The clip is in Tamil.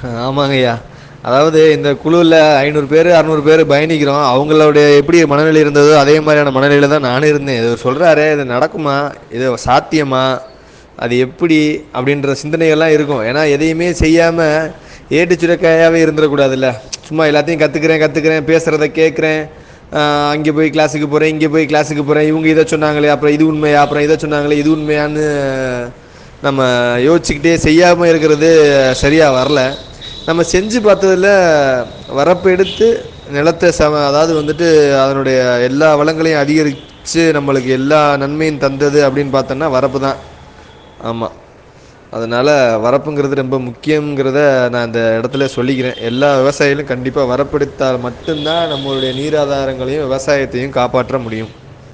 ஆமாங்கய்யா அதாவது இந்த குழுவில் ஐநூறு பேர் அறநூறு பேர் பயணிக்கிறோம் அவங்களுடைய எப்படி மனநிலை இருந்ததோ அதே மாதிரியான மனநிலையில் தான் நானும் இருந்தேன் இது சொல்கிறாரே இது நடக்குமா இது சாத்தியமா அது எப்படி அப்படின்ற சிந்தனைகள்லாம் இருக்கும் ஏன்னா எதையுமே செய்யாமல் ஏட்டு சுரக்காயாகவே இருந்துடக்கூடாதுல்ல சும்மா எல்லாத்தையும் கற்றுக்குறேன் கற்றுக்குறேன் பேசுகிறத கேட்குறேன் அங்கே போய் கிளாஸுக்கு போகிறேன் இங்கே போய் கிளாஸுக்கு போகிறேன் இவங்க இதை சொன்னாங்களே அப்புறம் இது உண்மையா அப்புறம் இதை சொன்னாங்களே இது உண்மையான்னு நம்ம யோசிச்சுக்கிட்டே செய்யாமல் இருக்கிறது சரியாக வரல நம்ம செஞ்சு பார்த்ததுல வரப்பு எடுத்து நிலத்தை சம அதாவது வந்துட்டு அதனுடைய எல்லா வளங்களையும் அதிகரித்து நம்மளுக்கு எல்லா நன்மையும் தந்தது அப்படின்னு பார்த்தோன்னா வரப்பு தான் ஆமாம் அதனால் வரப்புங்கிறது ரொம்ப முக்கியங்கிறத நான் இந்த இடத்துல சொல்லிக்கிறேன் எல்லா விவசாயிகளும் கண்டிப்பாக வரப்பெடுத்தால் மட்டும்தான் நம்மளுடைய நீராதாரங்களையும் விவசாயத்தையும் காப்பாற்ற முடியும்